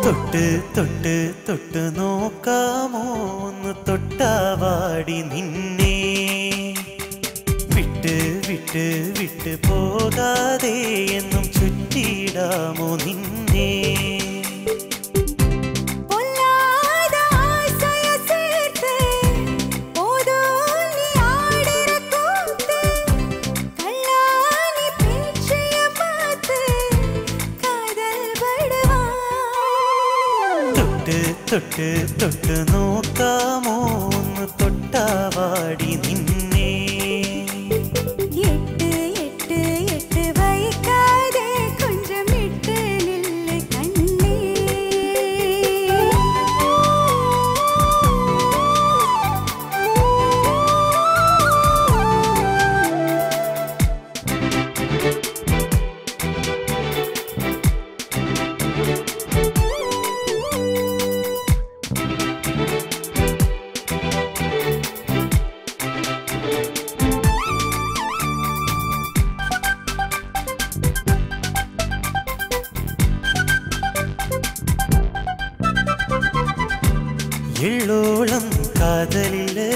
തൊട്ട് തൊട്ട് തൊട്ട് നോക്കാമോ ഒന്ന് തൊട്ടാവാടി നിന്നെ വിട്ട് വിട്ട് വിട്ട് പോകാതെ എന്നും ചുറ്റിയിടാമോ നിന്നെ பொல்லாத ஆசைய சேர்த்து போதும் நீ ஆடுற கூத்து கல்லாணி பேச்சைய பார்த்து காதல் படுவான் തൊട്ട് തൊട്ട് തൊട്ട് നോക്കാമോ ഒന്ന് തൊട്ടാവാടി നിന്നെ எட்டு எட்டு எட்டு வைக்காதே கொஞ்சம் விட்டு நில்லு கண்ணே എള്ളോളം കാതലില്ലേ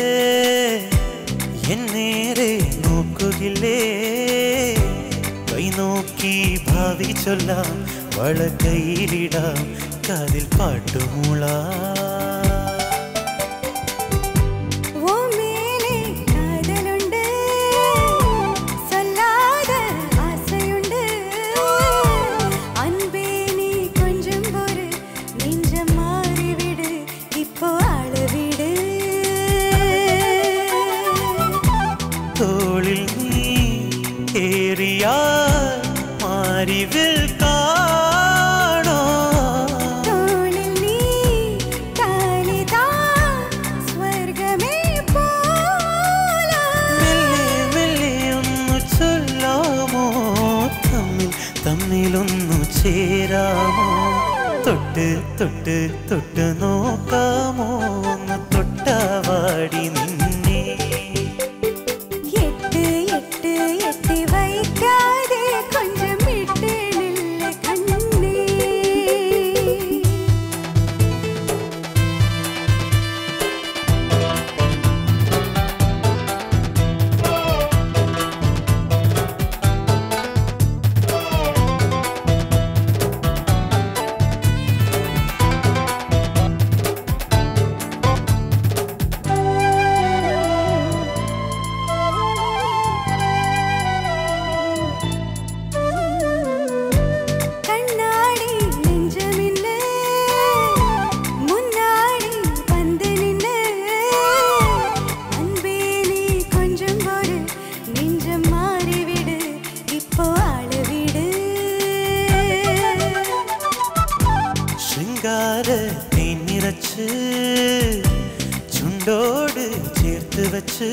എന്നേറെ നോക്കുകില്ലേ കൈ നോക്കി ഭാവി ചൊല്ലാം വള കയ്യിലിടാം കാതിൽ പാട്ടുമൂളാ ഓ മേലെ കാതലുണ്ട് சொல்லாத ஆசையுண்டு அன்பே நீ கொஞ்சம் பொறு நெஞ்சம் மாறிவிடு இப்போ அழுவிடு തോളിൽ നീ ഏറിയാൽ മാറിവിൽ കാണോ തോളിൽ നീ താലിതാ സ്വർഗമേ പോലെ മെല്ലെ മെല്ലെ ഒന്നു ചൊല്ലാമോ തമ്മിൽ തമ്മിലൊന്നു ചേരാമോ തൊട്ട് തൊട്ട് തൊട്ട് നോക്കാമോ ഒന്ന് തൊട്ടാവാടി നിന്നെ எட்டு எட்டு எட்டி வைக்காதே கொஞ்சம் விட்டு நில்லு கண்ணே கண்ணாடி நெஞ்சமில்லை முன்னாடி வந்து நின்று அன்பே நீ கொஞ்சம் ஒரு நெஞ்சம் மாறிவிடு இப்போ அழுவிடு ശൃംഗാര നിറച്ച് ചുണ്ടോട് ചേർത്ത് വച്ച്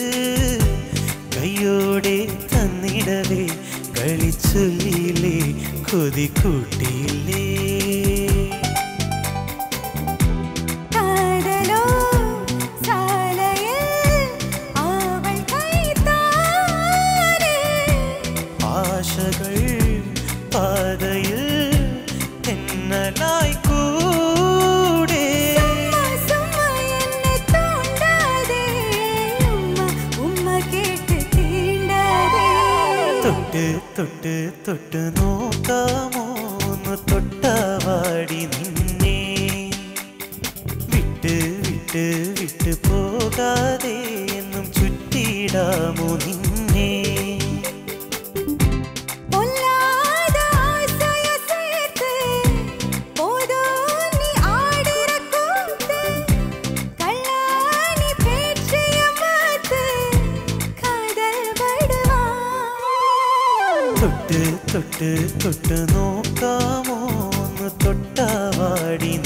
കയ്യോടെ തന്നിടവേ കളിച്ചൊല്ലിയില്ലേ കൊതി കൂട്ടിയില്ലേ காதலோ சாலையில் அவள் கைத்தானே ആശകൾ പാതയിൽ തെന്നലായി കൂടെ சும்மா என்னை தூண்டாதே உம்மா உம்மா கேட்டு தீண்டாதே തൊട്ട് തൊട്ട് തൊട്ട് നോക്കാമോ ഒന്ന് തൊട്ടാവാടി നിന്നെ വിട്ട് വിട്ട് വിട്ട് പോകാതെ എന്നും ചുറ്റിയിടാമോ നിന്നെ பொல்லாத ஆசைய சேர்த்து போதும் நீ ஆடுற கூத்து கல்லாணி பேச்சைய மாத்து காதல் படுவான் തൊട്ട് തൊട്ട് തൊട്ട് നോക്കാമോ ഒന്ന് തൊട്ടാവാടി